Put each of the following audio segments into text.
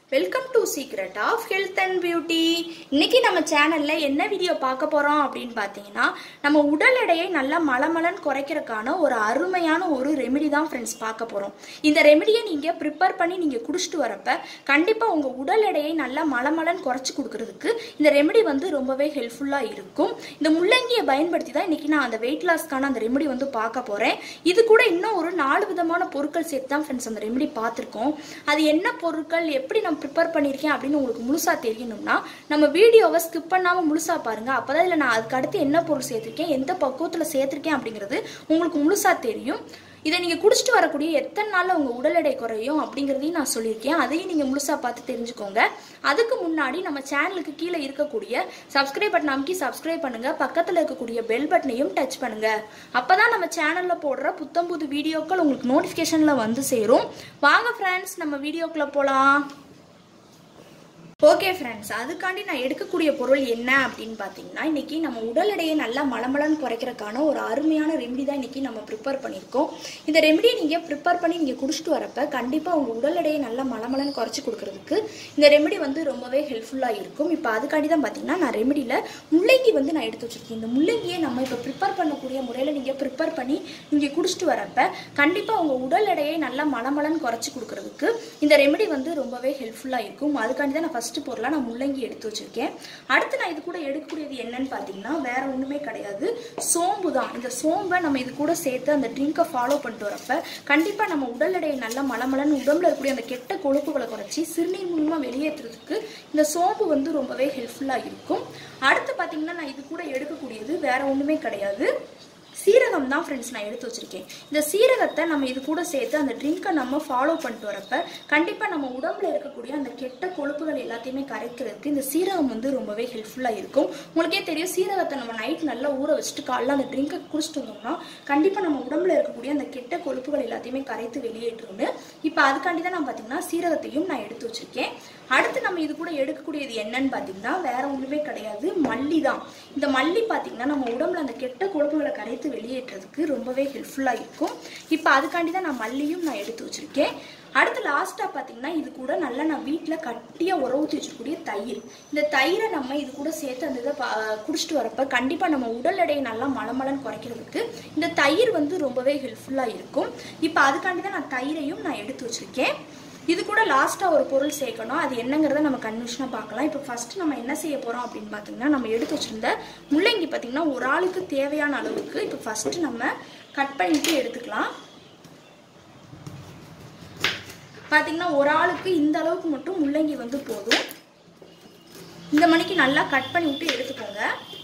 welcome to secret of health and beauty இன்னைக்கு நம்ம சேனல்ல என்ன வீடியோ பார்க்க போறோம் அப்படின்னு பார்த்தீங்கன்னா நம்ம உடல் எடையை நல்லா மலமலன் குறைக்கிறதுக்கான ஒரு அருமையான ஒரு ரெமெடி தான் ஃப்ரெண்ட்ஸ் பார்க்க போறோம் இந்த ரெமெடியை நீங்க ப்ரிப்பேர் பண்ணி நீங்க குடிச்சிட்டு வரப்ப கண்டிப்பா உங்க உடல் எடையை நல்லா மலமலன் குறைச்சு கொடுக்கறதுக்கு இந்த ரெமெடி வந்து ரொம்பவே ஹெல்ப்ஃபுல்லா இருக்கும் இந்த முள்ளங்கியை பயன்படுத்தி தான் இன்னைக்கு நான் அந்த வெயிட் லாஸ்க்கான அந்த ரெமெடி வந்து பார்க்க போறேன் இது கூட இன்னும் ஒரு நாலு விதமான பொருட்கள் சேர்த்து தான் ஃப்ரெண்ட்ஸ் அந்த ரெமெடி பார்த்துருக்கோம் அது என்ன பொருட்கள் எப்படி நம்ம ப்ரிப்பேர் பண்ணியிருக்கேன் அப்படின்னு உங்களுக்கு முழுசா தெரியணும்னா நம்ம வீடியோவை ஸ்கிப் பண்ணாம முழுசா பாருங்க அப்பதான் இதில் நான் அதுக்கு அடுத்து என்ன பொருள் சேர்த்திருக்கேன் எந்த பக்குவத்தில் சேர்த்திருக்கேன் அப்படிங்கிறது உங்களுக்கு முழுசா தெரியும் இதை நீங்கள் குடிச்சிட்டு வரக்கூடிய எத்தனை நாளில் உங்கள் உடல் எடை குறையும் அப்படிங்கிறதையும் நான் சொல்லியிருக்கேன் அதையும் நீங்கள் முழுசாக பார்த்து தெரிஞ்சுக்கோங்க அதுக்கு முன்னாடி நம்ம சேனலுக்கு கீழே இருக்கக்கூடிய சப்ஸ்கிரைப் பட்டன் அமைக்கி சப்ஸ்கிரைப் பண்ணுங்க பக்கத்தில் இருக்கக்கூடிய பெல் பட்டனையும் டச் பண்ணுங்க அப்பதான் நம்ம சேனலில் போடுற புத்தம் புது வீடியோக்கள் உங்களுக்கு நோட்டிஃபிகேஷனில் வந்து சேரும் வாங்க ஃப்ரெண்ட்ஸ் நம்ம வீடியோக்குள்ளே போகலாம் ஓகே ஃப்ரெண்ட்ஸ் அதுக்காண்டி நான் எடுக்கக்கூடிய பொருள் என்ன அப்படின்னு பார்த்தீங்கன்னா இன்னைக்கு நம்ம உடல் எடையை நல்லா மலமலன்னு குறைக்கிறதுக்கான ஒரு அருமையான ரெமெடி தான் இன்னைக்கு நம்ம ப்ரிப்பேர் பண்ணியிருக்கோம் இந்த ரெமெடியை நீங்கள் ப்ரிப்பேர் பண்ணி நீங்கள் குடிச்சிட்டு வரப்ப கண்டிப்பாக உங்கள் உடல் எடையை நல்லா மலமலன்னு குறைச்சி கொடுக்கறதுக்கு இந்த ரெமெடி வந்து ரொம்பவே ஹெல்ப்ஃபுல்லாக இருக்கும் இப்போ அதுக்காண்டி தான் பார்த்தீங்கன்னா நான் ரெமெடியில் முள்ளங்கி வந்து நான் எடுத்து வச்சிருக்கேன் இந்த முள்ளங்கியை நம்ம இப்போ ப்ரிப்பேர் பண்ணக்கூடிய முறையில் நீங்கள் ப்ரிப்பேர் பண்ணி நீங்கள் குடிச்சிட்டு வரப்ப கண்டிப்பாக உங்கள் உடல் எடையை நல்லா மலமலன்னு குறைச்சி கொடுக்கறதுக்கு இந்த ரெமெடி வந்து ரொம்பவே ஹெல்ப்ஃபுல்லாக இருக்கும் அதுக்காண்டி தான் நான் ஃபர்ஸ்ட் பொருளாக நான் முள்ளங்கி எடுத்து வச்சிருக்கேன் அடுத்து நான் இது கூட எடுக்கக்கூடியது என்னன்னு பார்த்தீங்கன்னா வேற ஒன்றுமே கிடையாது சோம்பு தான் இந்த சோம்பை நம்ம இது கூட சேர்த்து அந்த ட்ரிங்கை ஃபாலோ பண்ணிட்டு வரப்ப கண்டிப்பாக நம்ம உடல் எடையை நல்லா மலமலன்னு உடம்புல இருக்கக்கூடிய அந்த கெட்ட கொழுப்புகளை குறைச்சி சிறுநீர் மூலமாக வெளியேற்றுறதுக்கு இந்த சோம்பு வந்து ரொம்பவே ஹெல்ப்ஃபுல்லாக இருக்கும் அடுத்து பார்த்தீங்கன்னா நான் இது கூட எடுக்கக்கூடியது வேற ஒன்றுமே கிடையாது சீரகம் தான் ஃப்ரெண்ட்ஸ் நான் எடுத்து வச்சிருக்கேன் இந்த சீரகத்தை நம்ம இது கூட சேர்த்து அந்த ட்ரிங்கை நம்ம ஃபாலோ பண்ணிட்டு வரப்ப கண்டிப்பாக நம்ம உடம்புல இருக்கக்கூடிய அந்த கெட்ட கொழுப்புகள் எல்லாத்தையுமே கரைக்கிறதுக்கு இந்த சீரகம் வந்து ரொம்பவே ஹெல்ப்ஃபுல்லாக இருக்கும் உங்களுக்கே தெரியும் சீரகத்தை நம்ம நைட் நல்லா ஊற வச்சுட்டு காலைல அந்த ட்ரிங்கை குடிச்சிட்டு வந்தோம்னா கண்டிப்பாக நம்ம உடம்புல இருக்கக்கூடிய அந்த கெட்ட கொழுப்புகள் எல்லாத்தையுமே கரைத்து வெளியேற்றும்னு இப்போ அதுக்காண்டி தான் நான் பார்த்தீங்கன்னா சீரகத்தையும் நான் எடுத்து வச்சிருக்கேன் அடுத்து நம்ம இது கூட எடுக்கக்கூடியது என்னன்னு பார்த்தீங்கன்னா வேற ஒன்றுமே கிடையாது மல்லி தான் இந்த மல்லி பார்த்தீங்கன்னா நம்ம உடம்புல அந்த கெட்ட கொழுப்புகளை கரைத்து வெளியேற்றுறதுக்கு ரொம்பவே ஹெல்ப்ஃபுல்லாக இருக்கும் இப்போ அதுக்காண்டி தான் நான் மல்லியும் நான் எடுத்து வச்சிருக்கேன் அடுத்து லாஸ்ட்டாக பார்த்தீங்கன்னா இது கூட நல்லா நான் வீட்டில் கட்டியாக உர ஊற்றி வச்சிருக்கக்கூடிய தயிர் இந்த தயிரை நம்ம இது கூட சேர்த்து அந்த இதை பா- குடிச்சிட்டு வரப்ப கண்டிப்பாக நம்ம உடல் எடையை நல்லா மலமலன்னு குறைக்கிறதுக்கு இந்த தயிர் வந்து ரொம்பவே ஹெல்ப்ஃபுல்லாக இருக்கும் இப்போ அதுக்காண்டி தான் நான் தயிரையும் நான் எடுத்து வச்சிருக்கேன் இது கூட லாஸ்ட்டாக ஒரு பொருள் சேர்க்கணும் அது என்னங்கிறத நம்ம கன்விஷனாக பார்க்கலாம் இப்போ ஃபஸ்ட்டு நம்ம என்ன செய்ய போகிறோம் அப்படின்னு பார்த்தீங்கன்னா நம்ம எடுத்து வச்சிருந்த முள்ளங்கி பார்த்தீங்கன்னா ஒரு ஆளுக்கு தேவையான அளவுக்கு இப்போ ஃபஸ்ட்டு நம்ம கட் பண்ணிட்டு எடுத்துக்கலாம் பார்த்தீங்கன்னா ஒரு ஆளுக்கு இந்த அளவுக்கு மட்டும் முள்ளங்கி வந்து போதும் இந்த மணிக்கு நல்லா கட் பண்ணி விட்டு எடுத்துக்கோங்க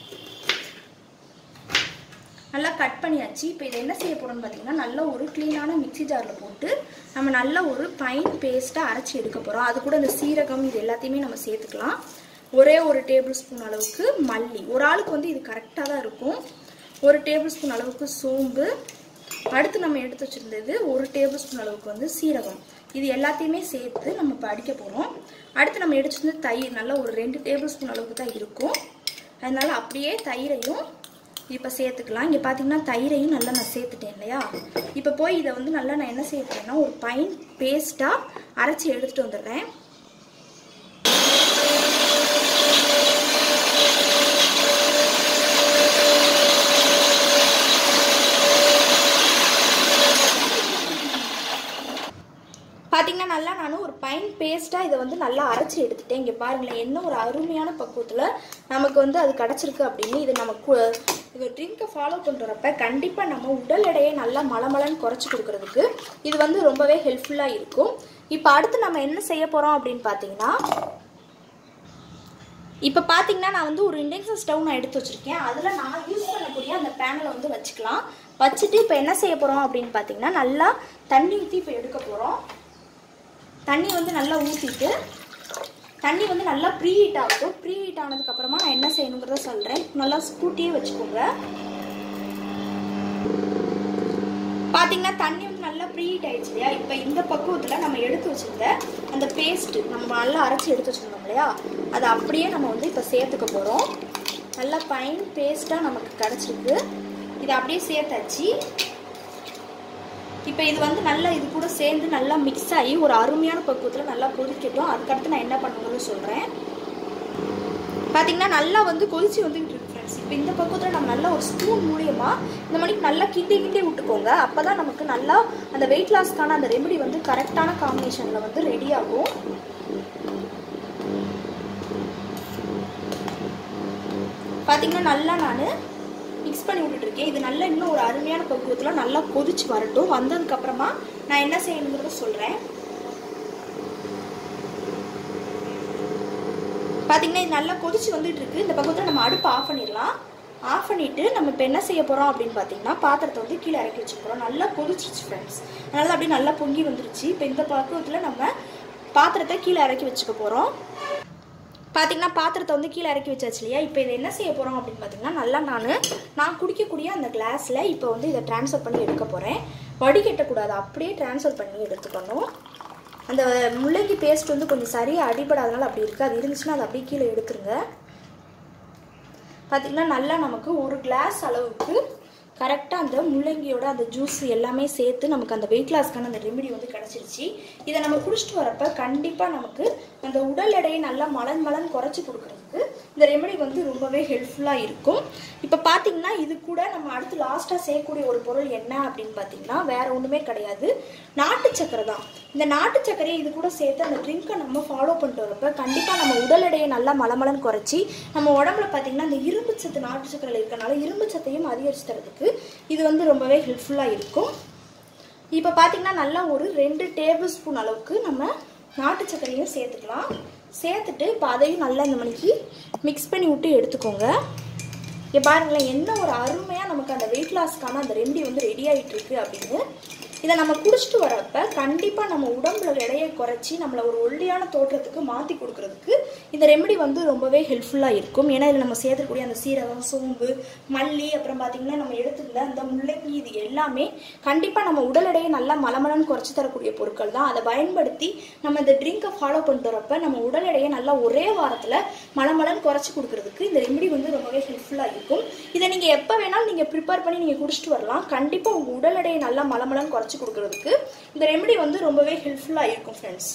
நல்லா கட் பண்ணியாச்சு இப்போ இதை என்ன செய்ய போகிறோம்னு பார்த்தீங்கன்னா நல்ல ஒரு க்ளீனான மிக்ஸி ஜாரில் போட்டு நம்ம நல்ல ஒரு பைன் பேஸ்ட்டாக அரைச்சி எடுக்க போகிறோம் அது கூட இந்த சீரகம் இது எல்லாத்தையுமே நம்ம சேர்த்துக்கலாம் ஒரே ஒரு டேபிள் ஸ்பூன் அளவுக்கு மல்லி ஒரு ஆளுக்கு வந்து இது கரெக்டாக தான் இருக்கும் ஒரு டேபிள் ஸ்பூன் அளவுக்கு சோம்பு அடுத்து நம்ம எடுத்து வச்சிருந்தது ஒரு டேபிள் ஸ்பூன் அளவுக்கு வந்து சீரகம் இது எல்லாத்தையுமே சேர்த்து நம்ம இப்போ அடிக்க போகிறோம் அடுத்து நம்ம எடுத்து வச்சிருந்த தயிர் நல்லா ஒரு ரெண்டு டேபிள் ஸ்பூன் அளவுக்கு தான் இருக்கும் அதனால அப்படியே தயிரையும் இப்போ சேர்த்துக்கலாம் இங்கே பார்த்தீங்கன்னா தயிரையும் நல்லா நான் சேர்த்துட்டேன் இல்லையா இப்போ போய் இதை வந்து நல்லா நான் என்ன செய்ய போறேன்னா ஒரு பைன் பேஸ்ட்டாக அரைச்சி எடுத்துகிட்டு வந்துடுறேன் பார்த்தீங்கன்னா நல்லா நான் ஒரு பைன் பேஸ்ட்டாக இதை வந்து நல்லா அரைச்சி எடுத்துட்டேன் இங்கே பாருங்களேன் என்ன ஒரு அருமையான பக்குவத்தில் நமக்கு வந்து அது கிடச்சிருக்கு அப்படின்னு இது நமக்கு இது ட்ரிங்கை ஃபாலோ பண்ணுறப்ப கண்டிப்பாக நம்ம உடல் எடையை நல்லா மலமலன்னு குறைச்சி கொடுக்கறதுக்கு இது வந்து ரொம்பவே ஹெல்ப்ஃபுல்லாக இருக்கும் இப்போ அடுத்து நம்ம என்ன செய்ய போகிறோம் அப்படின்னு பார்த்தீங்கன்னா இப்போ பார்த்தீங்கன்னா நான் வந்து ஒரு இண்டக்ஷன் ஸ்டவ் நான் எடுத்து வச்சுருக்கேன் அதில் நான் யூஸ் பண்ணக்கூடிய அந்த பேனலை வந்து வச்சுக்கலாம் வச்சுட்டு இப்போ என்ன செய்ய போகிறோம் அப்படின்னு பார்த்தீங்கன்னா நல்லா தண்ணி ஊற்றி இப்போ எடுக்க போகிறோம் தண்ணி வந்து நல்லா ஊற்றிட்டு தண்ணி வந்து நல்லா ப்ரீ ஹீட் ஆகட்டும் ப்ரீ ஹீட் ஆனதுக்கப்புறமா நான் என்ன செய்யணுங்கிறத சொல்கிறேன் நல்லா ஸ்கூட்டியே வச்சுக்கோங்க பார்த்தீங்கன்னா தண்ணி வந்து நல்லா ப்ரீ ஹீட் ஆயிடுச்சு இல்லையா இப்போ இந்த பக்குவத்தில் நம்ம எடுத்து வச்சிருந்த அந்த பேஸ்ட் நம்ம நல்லா அரைச்சி எடுத்து வச்சிருந்தோம் இல்லையா அதை அப்படியே நம்ம வந்து இப்போ சேர்த்துக்க போகிறோம் நல்லா பைன் பேஸ்ட்டாக நமக்கு கிடச்சிருக்கு இதை அப்படியே சேர்த்தாச்சு இப்போ இது வந்து நல்லா இது கூட சேர்ந்து நல்லா மிக்ஸ் ஆகி ஒரு அருமையான பக்குவத்தில் நல்லா கொதிக்கட்டும் அதுக்கடுத்து நான் என்ன பண்ணணும்னு சொல்கிறேன் பார்த்தீங்கன்னா நல்லா வந்து கொதிச்சு வந்துகிட்டு இருக்கு ஃப்ரெண்ட்ஸ் இப்போ இந்த பக்கத்தில் நம்ம நல்லா ஒரு ஸ்பூன் மூலியமா இந்த மணிக்கு நல்லா கிண்டி கிண்டி விட்டுக்கோங்க அப்போ தான் நமக்கு நல்லா அந்த வெயிட் லாஸ்க்கான அந்த ரெமெடி வந்து கரெக்டான காம்பினேஷனில் வந்து ரெடி ஆகும் பார்த்தீங்கன்னா நல்லா நான் மிக்ஸ் பண்ணி விட்டுட்டு இருக்கேன் இது நல்லா இன்னும் ஒரு அருமையான பக்குவத்தில் நல்லா கொதிச்சு வரட்டும் வந்ததுக்கப்புறமா நான் என்ன செய்யணுங்கிறத சொல்கிறேன் பார்த்தீங்கன்னா இது நல்லா கொதிச்சு வந்துட்டு இருக்கு இந்த பக்கத்தில் நம்ம அடுப்பு ஆஃப் பண்ணிடலாம் ஆஃப் பண்ணிட்டு நம்ம இப்போ என்ன செய்ய போகிறோம் அப்படின்னு பார்த்தீங்கன்னா பாத்திரத்தை வந்து கீழே இறக்கி வச்சுக்க போகிறோம் நல்லா கொதிச்சிச்சு ஃப்ரெண்ட்ஸ் அதனால அப்படியே நல்லா பொங்கி வந்துருச்சு இப்போ இந்த பக்குவத்தில் நம்ம பாத்திரத்தை கீழே இறக்கி வச்சுக்க போகிறோம் பார்த்தீங்கன்னா பாத்திரத்தை வந்து கீழே இறக்கி வச்சாச்சு இல்லையா இப்போ இதை என்ன செய்ய போகிறோம் அப்படின்னு பார்த்தீங்கன்னா நல்லா நான் நான் குடிக்கக்கூடிய அந்த கிளாஸில் இப்போ வந்து இதை ட்ரான்ஸ்ஃபர் பண்ணி எடுக்க போகிறேன் வடிகட்டக்கூடாது அப்படியே ட்ரான்ஸ்ஃபர் பண்ணி எடுத்துக்கணும் அந்த முள்ளங்கி பேஸ்ட் வந்து கொஞ்சம் சரியாக அடிபடாதனால அப்படி இருக்குது அது இருந்துச்சுன்னா அதை அப்படியே கீழே எடுத்துருங்க பார்த்திங்கன்னா நல்லா நமக்கு ஒரு கிளாஸ் அளவுக்கு கரெக்டாக அந்த முள்ளங்கியோட அந்த ஜூஸ் எல்லாமே சேர்த்து நமக்கு அந்த வெயிட் லாஸ்க்கான அந்த ரெமெடி வந்து கிடச்சிருச்சு இதை நம்ம குடிச்சிட்டு வரப்ப கண்டிப்பாக நமக்கு அந்த உடல் எடையை நல்லா மலன் மலன் குறைச்சி கொடுக்குறதுக்கு இந்த ரெமெடி வந்து ரொம்பவே ஹெல்ப்ஃபுல்லாக இருக்கும் இப்போ பார்த்தீங்கன்னா இது கூட நம்ம அடுத்து லாஸ்ட்டாக செய்யக்கூடிய ஒரு பொருள் என்ன அப்படின்னு பார்த்தீங்கன்னா வேற ஒன்றுமே கிடையாது நாட்டு சக்கரை தான் இந்த நாட்டு சக்கரையை இது கூட சேர்த்து அந்த ட்ரிங்கை நம்ம ஃபாலோ பண்ணிட்டு வரப்ப கண்டிப்பாக நம்ம உடல் எடையை நல்லா மலமலன்னு குறைச்சி நம்ம உடம்புல பார்த்தீங்கன்னா இந்த இரும்பு சத்து நாட்டு சக்கரையில் இருக்கனால இரும்பு சத்தையும் அதிகரிச்சு தரதுக்கு இது வந்து ரொம்பவே ஹெல்ப்ஃபுல்லாக இருக்கும் இப்போ பார்த்தீங்கன்னா நல்லா ஒரு ரெண்டு டேபிள் ஸ்பூன் அளவுக்கு நம்ம நாட்டு சர்க்கரையும் சேர்த்துக்கலாம் சேர்த்துட்டு இப்போ அதையும் நல்லா இந்த மணிக்கு மிக்ஸ் பண்ணி விட்டு எடுத்துக்கோங்க இங்கே பாருங்களேன் என்ன ஒரு அருமையாக நமக்கு அந்த வெயிட் லாஸ்க்கான அந்த ரெமெடி வந்து ரெடி ஆகிட்டு இருக்கு அப்படின்னு இதை நம்ம குடிச்சிட்டு வரப்ப கண்டிப்பாக நம்ம உடம்புல எடையை குறைச்சி நம்மளை ஒரு ஒல்லியான தோற்றத்துக்கு மாற்றி கொடுக்கறதுக்கு இந்த ரெமெடி வந்து ரொம்பவே ஹெல்ப்ஃபுல்லாக இருக்கும் ஏன்னா இதில் நம்ம சேர்த்துக்கூடிய அந்த சீரகம் சோம்பு மல்லி அப்புறம் பார்த்திங்கன்னா நம்ம எடுத்துக்கிற அந்த முள்ளங்கி இது எல்லாமே கண்டிப்பாக நம்ம உடல் எடையை நல்லா மலமலன்னு குறைச்சி தரக்கூடிய பொருட்கள் தான் அதை பயன்படுத்தி நம்ம இந்த ட்ரிங்கை ஃபாலோ பண்ணிட்டு வரப்ப நம்ம உடல் எடையை நல்லா ஒரே வாரத்தில் மலமலன்னு குறைச்சி கொடுக்கறதுக்கு இந்த ரெமெடி வந்து ரொம்பவே ஹெல்ப்ஃபுல்லாக இருக்கும் இதை நீங்கள் எப்போ வேணாலும் நீங்கள் ப்ரிப்பேர் பண்ணி நீங்கள் குடிச்சிட்டு வரலாம் கண்டிப்பாக உங்கள் உடல் எடையை நல்லா மலமலன்னு குறைச்சி கொடுக்கறதுக்கு இந்த ரெமெடி வந்து ரொம்பவே ஹெல்ப்ஃபுல்லாக இருக்கும் ஃப்ரெண்ட்ஸ்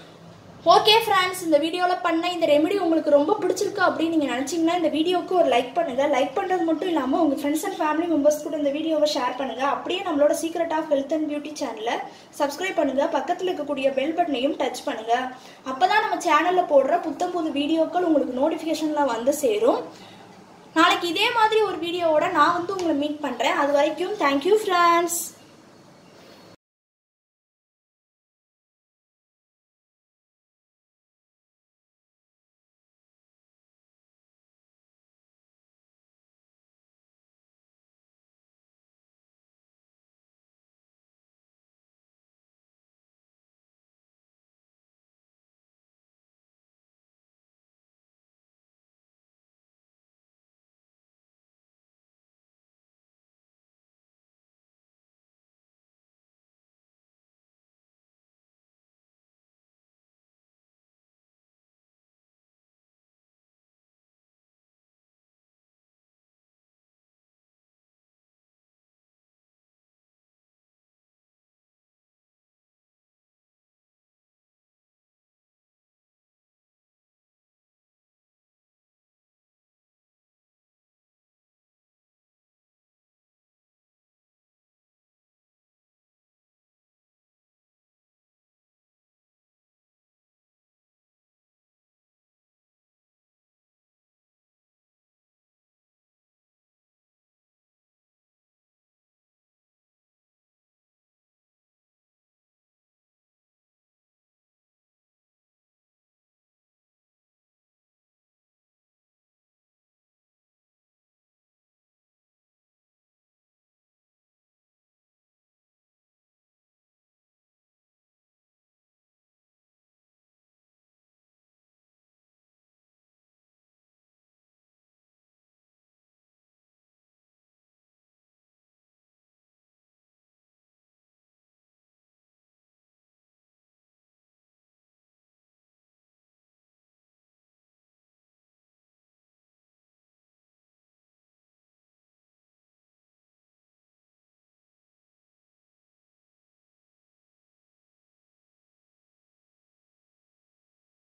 ஓகே ஃப்ரெண்ட்ஸ் இந்த வீடியோவில் பண்ண இந்த ரெமெடி உங்களுக்கு ரொம்ப பிடிச்சிருக்கு அப்படின்னு நீங்கள் நினச்சிங்கன்னா இந்த வீடியோவுக்கு ஒரு லைக் பண்ணுங்கள் லைக் பண்ணுறது மட்டும் இல்லாமல் உங்கள் ஃப்ரெண்ட்ஸ் அண்ட் ஃபேமிலி மெம்பர்ஸ் கூட இந்த வீடியோவை ஷேர் பண்ணுங்கள் அப்படியே நம்மளோட secret of health and beauty சேனலை சப்ஸ்கிரைப் பண்ணுங்கள் பக்கத்தில் இருக்கக்கூடிய பெல் பட்டனையும் டச் பண்ணுங்கள் அப்போ தான் நம்ம சேனலில் போடுற புத்தம் புது வீடியோக்கள் உங்களுக்கு நோட்டிஃபிகேஷனில் வந்து சேரும் நாளைக்கு இதே மாதிரி ஒரு வீடியோவோட நான் வந்து உங்களை மீட் பண்ணுறேன் அது வரைக்கும் தேங்க்யூ ஃப்ரெண்ட்ஸ்